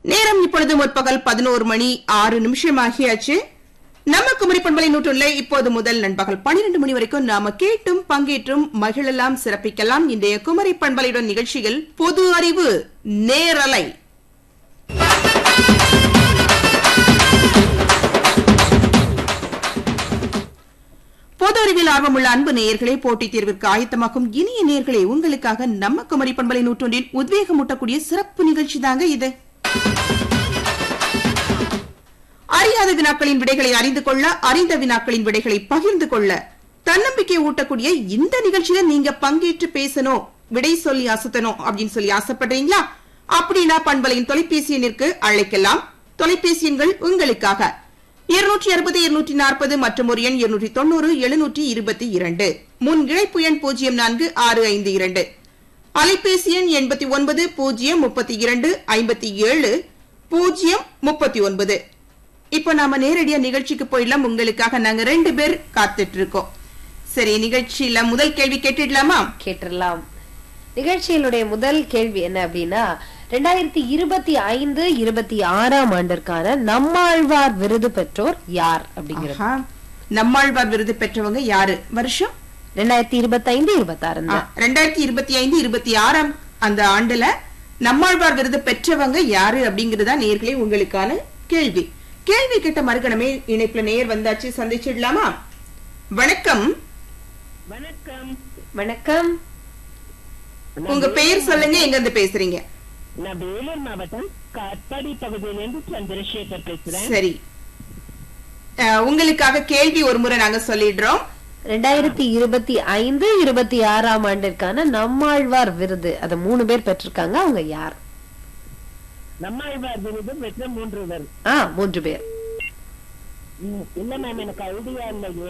நேரம் இப்பொழுது முற்பகல் பதினோரு மணி ஆறு நிமிஷம் ஆகியாச்சு நம்ம குமரி பண்பலை நூற்றுள்ள இப்போது முதல் நண்பகல் பன்னிரண்டு மணி வரைக்கும் நாம கேட்டும் பங்கேற்றும் மகிழலாம் சிறப்பிக்கலாம் இன்றைய குமரி பண்பலையுடன் நிகழ்ச்சியில் பொது அறிவு நேரலை பொது அறிவில் ஆர்வமுள்ள அன்பு நேயர்களே போட்டித் தேர்விற்கு ஆயத்தமாக்கும் இனிய நேயர்களே உங்களுக்காக நம்ம குமரி பண்பலை நூற்றொன்றில் உத்வேகமூட்டக்கூடிய சிறப்பு நிகழ்ச்சி தாங்க இது அறியாத வினாக்களின் விடைகளை அறிந்து கொள்ள அறிந்த வினாக்களின் விடைகளை பகிர்ந்து கொள்ள தன்னம்பிக்கை ஊட்டக்கூடிய இந்த நிகழ்ச்சியில நீங்க பங்கேற்று பேசணும் விடை சொல்லி அசத்தணும் அப்படின்னு சொல்லி ஆசைப்படுறீங்களா அப்படின்னா பண்பலையின் தொலைபேசி எண்ணிற்கு அழைக்கலாம் தொலைபேசி எண்கள் உங்களுக்காக இருநூற்றி அறுபது இருநூற்றி நாற்பது மற்றும் ஒரு எண் இருநூற்றி தொண்ணூறு எழுநூற்றி இருபத்தி இரண்டு முன் இழைப்பு எண் பூஜ்ஜியம் நான்கு ஆறு ஐந்து இரண்டு அலைபேசி எண் எண்பத்தி ஒன்பது பூஜ்ஜியம் முப்பத்தி இரண்டு ஐம்பத்தி ஏழு பூஜ்ஜியம் முப்பத்தி ஒன்பது இப்ப நாம நேரடியா நிகழ்ச்சிக்கு போயிடலாம் உங்களுக்காக நாங்க ரெண்டு பேர் காத்துட்டு இருக்கோம் சரி நிகழ்ச்சியில முதல் கேள்வி கேட்டுடலாமா கேட்டுடலாம் நிகழ்ச்சியினுடைய முதல் கேள்வி என்ன அப்படின்னா ரெண்டாயிரத்தி இருபத்தி ஐந்து இருபத்தி ஆறாம் ஆண்டிற்கான நம்மாழ்வார் விருது பெற்றோர் யார் அப்படிங்கிறது ஆஹா. நம்மாழ்வார் விருது பெற்றவங்க யாரு வருஷம் ரெண்டாயிரத்தி இருபத்தி ஐந்து இருபத்தி ஆறு ரெண்டாயிரத்தி இருபத்தி ஐந்து இருபத்தி ஆறாம் அந்த ஆண்டுல நம்மாழ்வார் விருது பெற்றவங்க யாரு அப்படிங்கறதா நேர்களே உங்களுக்கான கேள்வி கேள்வி கேட்ட மறுகணமே இணைப்புல நேர் வந்தாச்சு சந்திச்சிடலாமா வணக்கம் வணக்கம் வணக்கம் உங்க பெயர் சொல்லுங்க எங்க இருந்து பேசுறீங்க நான் வேலூர் மாவட்டம் காட்பாடி பகுதியிலிருந்து சந்திரசேகர் பேசுறேன் சரி அஹ், உங்களுக்காக கேள்வி ஒரு முறை நாங்க சொல்லிடுறோம் ரெண்டாயிரத்தி இருபத்தி ஐந்து இருபத்தி ஆறாம் ஆண்டிற்கான நம்மாழ்வார் விருது அத மூணு பேர் பெற்றிருக்காங்க அவங்க யார் நம்மாழ்வார் விருது பெற்ற மூன்று பேர் ஆ மூன்று பேர் ம், இல்ல மேம் எனக்கு ஐடியா இல்லையே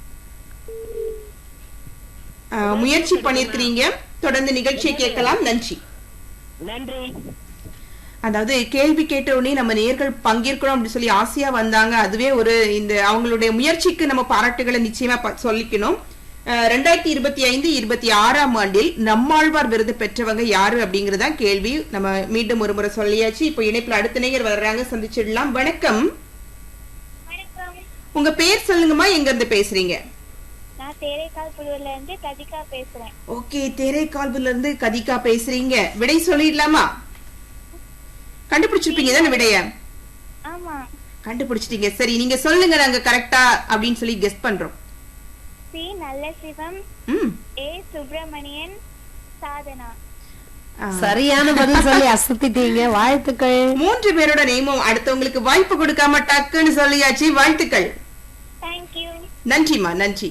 அஹ், முயற்சி பண்ணிருக்கிறீங்க தொடர்ந்து நிகழ்ச்சியை கேட்கலாம் நன்றி நன்றி அதாவது கேள்வி கேட்ட உடனே நம்ம நேர்கள் பங்கேற்கணும் அப்படின்னு சொல்லி ஆசையா வந்தாங்க அதுவே ஒரு இந்த அவங்களுடைய முயற்சிக்கு நம்ம பாராட்டுகளை நிச்சயமா ப- சொல்லிக்கணும் அஹ், ரெண்டாயிரத்தி இருபத்தி ஐந்து இருபத்தி ஆறாம் ஆண்டில் நம்மாழ்வார் விருது பெற்றவங்க யாரு அப்படிங்கறதா கேள்வி நம்ம மீண்டும் ஒரு முறை சொல்லியாச்சு இப்போ இணைப்புல அடுத்த நேயர் வர்றாங்க சந்திச்சிடலாம் வணக்கம் வணக்கம் உங்க பேர் சொல்லுங்கம்மா எங்க இருந்து பேசுறீங்க நான் தேரைக்கால் புழுவில இருந்து கதிகா பேசுறேன் ஓகே தேரைக்கால்புல இருந்து கதிகா பேசுறீங்க விடை சொல்லிடலாமா கண்டுபிடிச்சிருப்பீங்க தானே விடைய ஆமா கண்டுபிடிச்சிட்டீங்க சரி நீங்க சொல்லுங்க நாங்க கரெக்டா அப்படின்னு சொல்லி கெஸ் பண்றோம் சி நல்ல சிவம் ம் ஏ சுப்பிரமணியன் சாதனா ஆ. சரியான பதில் சொல்லி அசத்திட்டீங்க வாழ்த்துக்கள் மூன்று பேரோட நேமும் அடுத்தவங்களுக்கு வாய்ப்பு கொடுக்காம டக்குன்னு சொல்லியாச்சு வாழ்த்துக்கள் தேங்க்யூ நன்றிமா நன்றி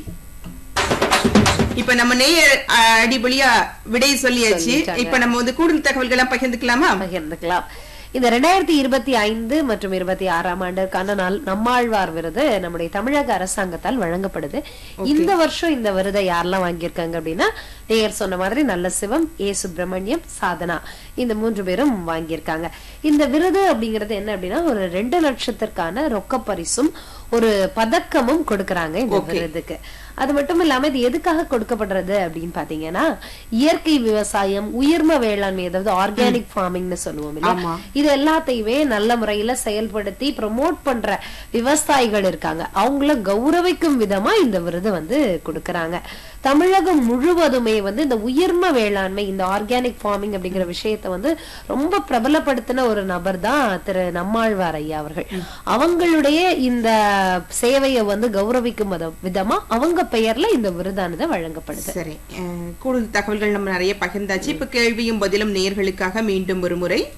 இப்ப நம்ம நேயர் அ, அடிபொலியா விடை சொல்லியாச்சு சொல்லிட்டாங்க. இப்ப நம்ம வந்து கூடுதல் தகவல்கள் எல்லாம் பகிர்ந்துக்கலாமா பகிர்ந்துக்கலாம் இந்த ரெண்டாயிரத்தி இருபத்தி ஐந்து மற்றும் இருபத்தி ஆறாம் ஆண்டிற்கான நாள் நம்மாழ்வார் விருது நம்முடைய தமிழக அரசாங்கத்தால் வழங்கப்படுது இந்த வருஷம் இந்த விருதை யாரெல்லாம் வாங்கியிருக்காங்க அப்படின்னா நேயர் சொன்ன மாதிரி நல்ல சிவம் ஏ சுப்பிரமணியம் சாதனா இந்த மூன்று பேரும் வாங்கியிருக்காங்க இந்த விருது அப்படிங்கிறது என்ன அப்படின்னா ஒரு ரெண்டு லட்சத்திற்கான ரொக்க பரிசும் ஒரு பதக்கமும் கொடுக்கறாங்க இந்த விருதுக்கு அது மட்டும் இல்லாம இது எதுக்காக கொடுக்கப்படுறது அப்படின்னு பாத்தீங்கன்னா இயற்கை விவசாயம் உயிர்ம வேளாண்மை அதாவது ஆர்கானிக் ஃபார்மிங்னு சொல்லுவோம் இல்லையா இது எல்லாத்தையுமே நல்ல முறையில செயல்படுத்தி ப்ரொமோட் பண்ற விவசாயிகள் இருக்காங்க அவங்கள கௌரவிக்கும் விதமா இந்த விருது வந்து கொடுக்கறாங்க தமிழகம் முழுவதுமே வந்து இந்த உயிர்ம வேளாண்மை இந்த ஆர்கானிக் ஃபார்மிங் அப்படிங்கிற விஷயத்தை வந்து ரொம்ப பிரபலப்படுத்தின ஒரு நபர் தான் திரு நம்மாழ்வார் ஐயா அவர்கள் அவங்களுடைய இந்த சேவையை வந்து கௌரவிக்கும் வித- விதமா அவங்க பெயர்ல இந்த விருதானது வழங்கப்படுது சரி அஹ், கூடுதல் தகவல்கள் நம்ம நிறைய பகிர்ந்தாச்சு இப்ப கேள்வியும் பதிலும் நேயர்களுக்காக மீண்டும் ஒரு முறை